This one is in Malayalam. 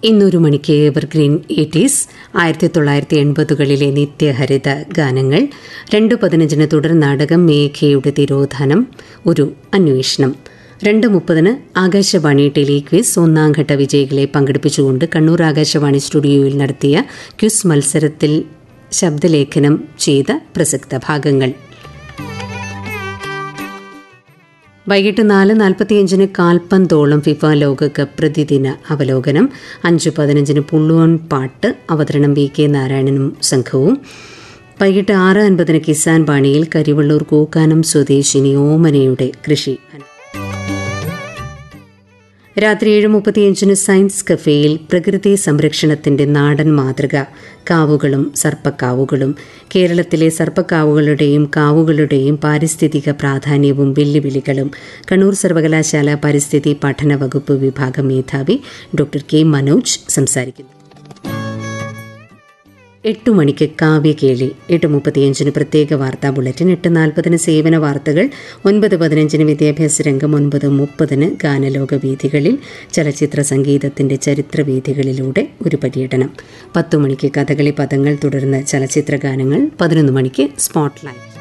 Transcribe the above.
ഇന്നൊരു മണിക്ക് എവർഗ്രീൻ എയ്റ്റീസ് ആയിരത്തി തൊള്ളായിരത്തി എൺപതുകളിലെ നിത്യഹരിത ഗാനങ്ങൾ രണ്ട് പതിനഞ്ചിന് തുടർ നാടകം മേഘയുടെ തിരോധാനം ഒരു അന്വേഷണം രണ്ട് മുപ്പതിന് ആകാശവാണി ടെലിക്വിസ് ഒന്നാം ഘട്ട വിജയികളെ പങ്കെടുപ്പിച്ചുകൊണ്ട് കണ്ണൂർ ആകാശവാണി സ്റ്റുഡിയോയിൽ നടത്തിയ ക്വിസ് മത്സരത്തിൽ ശബ്ദലേഖനം ചെയ്ത പ്രസക്ത ഭാഗങ്ങൾ വൈകിട്ട് നാല് നാൽപ്പത്തിയഞ്ചിന് കാൽപ്പന്തോളം ഫിഫ ലോകകപ്പ് പ്രതിദിന അവലോകനം അഞ്ച് പതിനഞ്ചിന് പുള്ളുവൺ പാട്ട് അവതരണം വി കെ നാരായണനും സംഘവും വൈകിട്ട് ആറ് അൻപതിന് കിസാൻ ബാണിയിൽ കരിവള്ളൂർ കൂക്കാനം സ്വദേശിനി ഓമനയുടെ കൃഷി രാത്രി ഏഴ് മുപ്പത്തിയഞ്ചിന് സയൻസ് കഫേയിൽ പ്രകൃതി സംരക്ഷണത്തിന്റെ നാടൻ മാതൃക കാവുകളും സർപ്പക്കാവുകളും കേരളത്തിലെ സർപ്പക്കാവുകളുടെയും കാവുകളുടെയും പാരിസ്ഥിതിക പ്രാധാന്യവും വെല്ലുവിളികളും കണ്ണൂർ സർവകലാശാല പരിസ്ഥിതി പഠന വകുപ്പ് വിഭാഗം മേധാവി ഡോക്ടർ കെ മനോജ് സംസാരിക്കുന്നു എട്ടു മണിക്ക് കാവ്യകേളി എട്ട് മുപ്പത്തിയഞ്ചിന് പ്രത്യേക വാർത്താ ബുള്ളറ്റിൻ എട്ട് നാൽപ്പതിന് സേവന വാർത്തകൾ ഒൻപത് പതിനഞ്ചിന് വിദ്യാഭ്യാസ രംഗം ഒൻപത് മുപ്പതിന് ഗാനലോക വീഥികളിൽ ചലച്ചിത്ര സംഗീതത്തിന്റെ ചരിത്രവീഥികളിലൂടെ ഒരു പര്യടനം പത്തു മണിക്ക് കഥകളി പദങ്ങൾ തുടർന്ന് ചലച്ചിത്ര ഗാനങ്ങൾ പതിനൊന്ന് മണിക്ക് സ്പോട്ട്ലൈറ്റ്